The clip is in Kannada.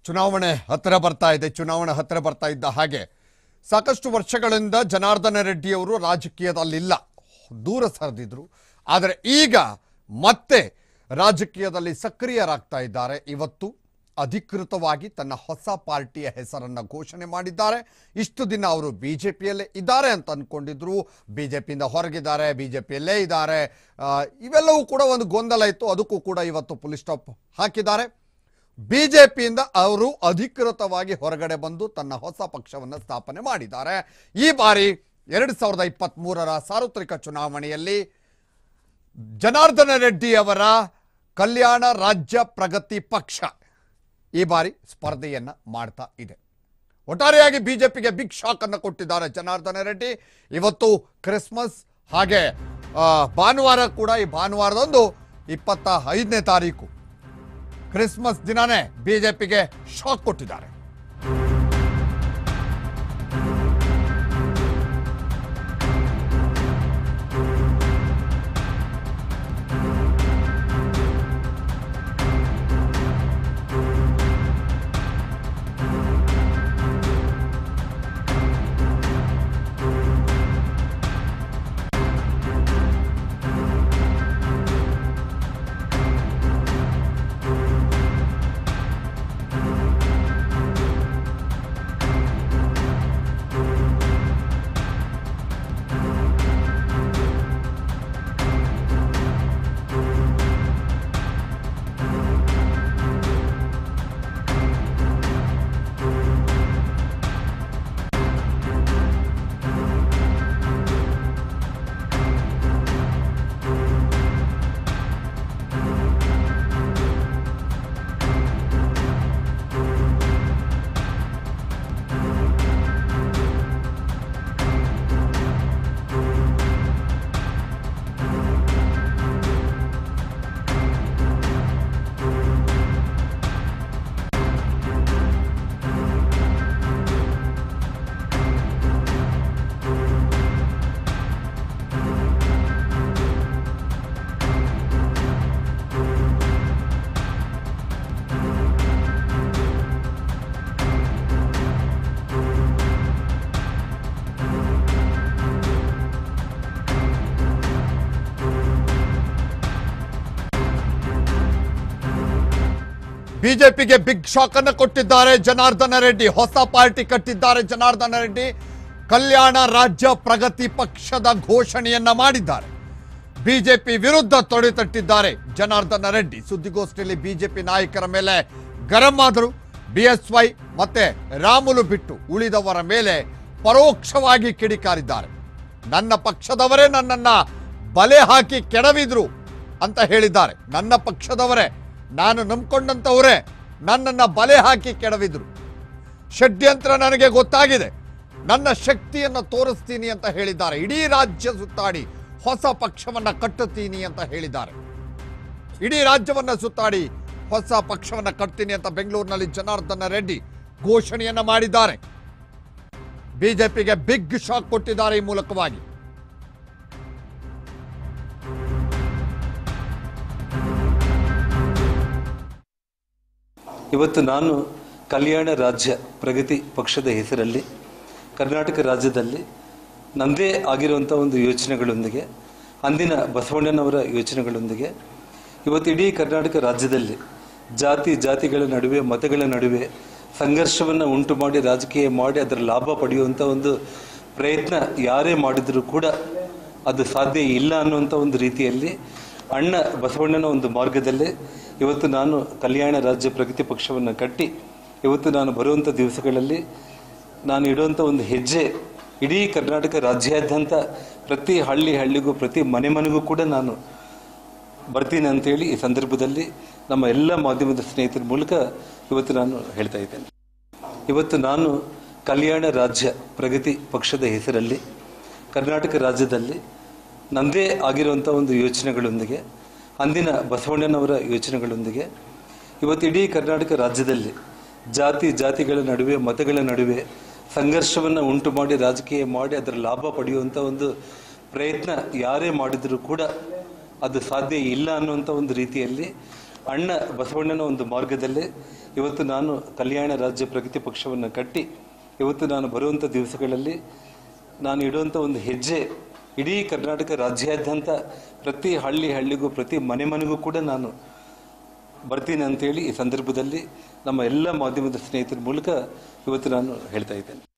ಚುನಾವಣೆ ಹತ್ತಿರ ಬರ್ತಾ ಇದೆ ಚುನಾವಣೆ ಹತ್ತಿರ ಬರ್ತಾ ಇದ್ದ ಹಾಗೆ ಸಾಕಷ್ಟು ವರ್ಷಗಳಿಂದ ಜನಾರ್ದನ ರೆಡ್ಡಿಯವರು ರಾಜಕೀಯದಲ್ಲಿಲ್ಲ ದೂರ ಸರಿದಿದ್ರು ಆದರೆ ಈಗ ಮತ್ತೆ ರಾಜಕೀಯದಲ್ಲಿ ಸಕ್ರಿಯರಾಗ್ತಾ ಇದ್ದಾರೆ ಇವತ್ತು ಅಧಿಕೃತವಾಗಿ ತನ್ನ ಹೊಸ ಪಾರ್ಟಿಯ ಹೆಸರನ್ನ ಘೋಷಣೆ ಮಾಡಿದ್ದಾರೆ ಇಷ್ಟು ದಿನ ಅವರು ಬಿಜೆಪಿಯಲ್ಲೇ ಇದ್ದಾರೆ ಅಂತ ಅನ್ಕೊಂಡಿದ್ರು ಬಿಜೆಪಿಯಿಂದ ಹೊರಗಿದ್ದಾರೆ ಬಿಜೆಪಿಯಲ್ಲೇ ಇದ್ದಾರೆ ಆ, ಇವೆಲ್ಲವೂ ಕೂಡ ಒಂದು ಗೊಂದಲ ಇತ್ತು ಅದಕ್ಕೂ ಕೂಡ ಇವತ್ತು ಪೊಲೀಸ್ ಸ್ಟಾಪ್ ಹಾಕಿದ್ದಾರೆ ಬಿಜೆಪಿಯಿಂದ ಅವರು ಅಧಿಕೃತವಾಗಿ ಹೊರಗಡೆ ಬಂದು ತನ್ನ ಹೊಸ ಪಕ್ಷವನ್ನು ಸ್ಥಾಪನೆ ಮಾಡಿದ್ದಾರೆ ಈ ಬಾರಿ ಎರಡು ಸಾವಿರದ ಇಪ್ಪತ್ತ್ ಮೂರರ ಸಾರ್ವತ್ರಿಕ ಚುನಾವಣೆಯಲ್ಲಿ ಜನಾರ್ದನ ರೆಡ್ಡಿ ಅವರ ಕಲ್ಯಾಣ ರಾಜ್ಯ ಪ್ರಗತಿ ಪಕ್ಷ ಈ ಬಾರಿ ಸ್ಪರ್ಧೆಯನ್ನ ಮಾಡ್ತಾ ಇದೆ ಒಟ್ಟಾರೆಯಾಗಿ ಬಿಜೆಪಿಗೆ ಬಿಗ್ ಶಾಕ್ ಅನ್ನು ಕೊಟ್ಟಿದ್ದಾರೆ ಜನಾರ್ದನ ರೆಡ್ಡಿ ಇವತ್ತು ಕ್ರಿಸ್ಮಸ್ ಹಾಗೆ ಆ, ಭಾನುವಾರ ಕೂಡ ಈ ಭಾನುವಾರದಂದು ಇಪ್ಪತ್ತ ಐದನೇ ತಾರೀಕು ಕ್ರಿಸ್ಮಸ್ ದಿನನೇ ಬಿಜೆಪಿಗೆ ಶಾಕ್ ಕೊಟ್ಟಿದ್ದಾರೆ ಬಿಜೆಪಿಗೆ ಬಿಗ್ ಶಾಕ್ ಅನ್ನು ಕೊಟ್ಟಿದ್ದಾರೆ ಜನಾರ್ದನ ರೆಡ್ಡಿ ಹೊಸ ಪಾರ್ಟಿ ಕಟ್ಟಿದ್ದಾರೆ ಜನಾರ್ದನ ರೆಡ್ಡಿ ಕಲ್ಯಾಣ ರಾಜ್ಯ ಪ್ರಗತಿ ಪಕ್ಷದ ಘೋಷಣೆಯನ್ನ ಮಾಡಿದ್ದಾರೆ ಬಿಜೆಪಿ ವಿರುದ್ಧ ತೊಡೆತಟ್ಟಿದ್ದಾರೆ ಜನಾರ್ದನ ರೆಡ್ಡಿ ಸುದ್ದಿಗೋಷ್ಠಿಯಲ್ಲಿ ಬಿಜೆಪಿ ನಾಯಕರ ಮೇಲೆ ಗರಂ ಆದರು ಬಿಎಸ್ವೈ ಮತ್ತೆ ರಾಮುಲು ಬಿಟ್ಟು ಉಳಿದವರ ಮೇಲೆ ಪರೋಕ್ಷವಾಗಿ ಕಿಡಿಕಾರಿದ್ದಾರೆ ನನ್ನ ಪಕ್ಷದವರೇ ನನ್ನನ್ನ ಬಲೆ ಹಾಕಿ ಕೆಡವಿದ್ರು ಅಂತ ಹೇಳಿದ್ದಾರೆ ನನ್ನ ಪಕ್ಷದವರೇ ನಾನು ನಂಬ್ಕೊಂಡಂತವರೇ ನನ್ನನ್ನ ಬಲೆ ಹಾಕಿ ಕೆಡವಿದ್ರು ಷಡ್ಯಂತ್ರ ನನಗೆ ಗೊತ್ತಾಗಿದೆ ನನ್ನ ಶಕ್ತಿಯನ್ನು ತೋರಿಸ್ತೀನಿ ಅಂತ ಹೇಳಿದ್ದಾರೆ ಇಡೀ ರಾಜ್ಯ ಸುತ್ತಾಡಿ ಹೊಸ ಪಕ್ಷವನ್ನ ಕಟ್ಟುತ್ತೀನಿ ಅಂತ ಹೇಳಿದ್ದಾರೆ ಇಡೀ ರಾಜ್ಯವನ್ನ ಸುತ್ತಾಡಿ ಹೊಸ ಪಕ್ಷವನ್ನ ಕಟ್ತೀನಿ ಅಂತ ಬೆಂಗಳೂರಿನಲ್ಲಿ ಜನಾರ್ದನ ರೆಡ್ಡಿ ಘೋಷಣೆಯನ್ನ ಮಾಡಿದ್ದಾರೆ ಬಿಜೆಪಿಗೆ ಬಿಗ್ ಶಾಕ್ ಕೊಟ್ಟಿದ್ದಾರೆ ಈ ಮೂಲಕವಾಗಿ ಇವತ್ತು ನಾನು ಕಲ್ಯಾಣ ರಾಜ್ಯ ಪ್ರಗತಿ ಪಕ್ಷದ ಹೆಸರಲ್ಲಿ ಕರ್ನಾಟಕ ರಾಜ್ಯದಲ್ಲಿ ನನ್ನದೇ ಆಗಿರುವಂಥ ಒಂದು ಯೋಚನೆಗಳೊಂದಿಗೆ ಅಂದಿನ ಬಸವಣ್ಣನವರ ಯೋಚನೆಗಳೊಂದಿಗೆ ಇವತ್ತು ಇಡೀ ಕರ್ನಾಟಕ ರಾಜ್ಯದಲ್ಲಿ ಜಾತಿ ಜಾತಿಗಳ ನಡುವೆ ಮತಗಳ ನಡುವೆ ಸಂಘರ್ಷವನ್ನು ಉಂಟು ಮಾಡಿ ರಾಜಕೀಯ ಮಾಡಿ ಅದರ ಲಾಭ ಪಡೆಯುವಂಥ ಒಂದು ಪ್ರಯತ್ನ ಯಾರೇ ಮಾಡಿದರೂ ಕೂಡ ಅದು ಸಾಧ್ಯ ಇಲ್ಲ ಅನ್ನುವಂಥ ಒಂದು ರೀತಿಯಲ್ಲಿ ಅಣ್ಣ ಬಸವಣ್ಣನ ಒಂದು ಮಾರ್ಗದಲ್ಲೇ ಇವತ್ತು ನಾನು ಕಲ್ಯಾಣ ರಾಜ್ಯ ಪ್ರಗತಿ ಪಕ್ಷವನ್ನು ಕಟ್ಟಿ ಇವತ್ತು ನಾನು ಬರುವಂಥ ದಿವಸಗಳಲ್ಲಿ ನಾನು ಇಡುವಂಥ ಒಂದು ಹೆಜ್ಜೆ ಇಡೀ ಕರ್ನಾಟಕ ರಾಜ್ಯಾದ್ಯಂತ ಪ್ರತಿ ಹಳ್ಳಿ ಹಳ್ಳಿಗೂ ಪ್ರತಿ ಮನೆ ಮನೆಗೂ ಕೂಡ ನಾನು ಬರ್ತೀನಿ ಅಂತೇಳಿ ಈ ಸಂದರ್ಭದಲ್ಲಿ ನಮ್ಮ ಎಲ್ಲ ಮಾಧ್ಯಮದ ಸ್ನೇಹಿತರ ಮೂಲಕ ಇವತ್ತು ನಾನು ಹೇಳ್ತಾ ಇದ್ದೇನೆ ಇವತ್ತು ನಾನು ಕಲ್ಯಾಣ ರಾಜ್ಯ ಪ್ರಗತಿ ಪಕ್ಷದ ಹೆಸರಲ್ಲಿ ಕರ್ನಾಟಕ ರಾಜ್ಯದಲ್ಲಿ ನನ್ನದೇ ಆಗಿರುವಂಥ ಒಂದು ಯೋಚನೆಗಳೊಂದಿಗೆ ಅಂದಿನ ಬಸವಣ್ಣನವರ ಯೋಚನೆಗಳೊಂದಿಗೆ ಇವತ್ತು ಇಡೀ ಕರ್ನಾಟಕ ರಾಜ್ಯದಲ್ಲಿ ಜಾತಿ ಜಾತಿಗಳ ನಡುವೆ ಮತಗಳ ನಡುವೆ ಸಂಘರ್ಷವನ್ನು ಉಂಟು ಮಾಡಿ ರಾಜಕೀಯ ಮಾಡಿ ಅದರ ಲಾಭ ಪಡೆಯುವಂಥ ಒಂದು ಪ್ರಯತ್ನ ಯಾರೇ ಮಾಡಿದರೂ ಕೂಡ ಅದು ಸಾಧ್ಯ ಇಲ್ಲ ಅನ್ನುವಂಥ ಒಂದು ರೀತಿಯಲ್ಲಿ ಅಣ್ಣ ಬಸವಣ್ಣನ ಒಂದು ಮಾರ್ಗದಲ್ಲೇ ಇವತ್ತು ನಾನು ಕಲ್ಯಾಣ ರಾಜ್ಯ ಪ್ರಗತಿ ಪಕ್ಷವನ್ನು ಕಟ್ಟಿ ಇವತ್ತು ನಾನು ಬರುವಂಥ ದಿವಸಗಳಲ್ಲಿ ನಾನು ಇಡುವಂಥ ಒಂದು ಹೆಜ್ಜೆ ಇಡೀ ಕರ್ನಾಟಕ ರಾಜ್ಯಾದ್ಯಂತ ಪ್ರತಿ ಹಳ್ಳಿ ಹಳ್ಳಿಗೂ ಪ್ರತಿ ಮನೆ ಮನೆಗೂ ಕೂಡ ನಾನು ಬರ್ತೀನಿ ಅಂತೇಳಿ ಈ ಸಂದರ್ಭದಲ್ಲಿ ನಮ್ಮ ಎಲ್ಲ ಮಾಧ್ಯಮದ ಸ್ನೇಹಿತರ ಮೂಲಕ ಇವತ್ತು ನಾನು ಹೇಳ್ತಾ ಇದ್ದೇನೆ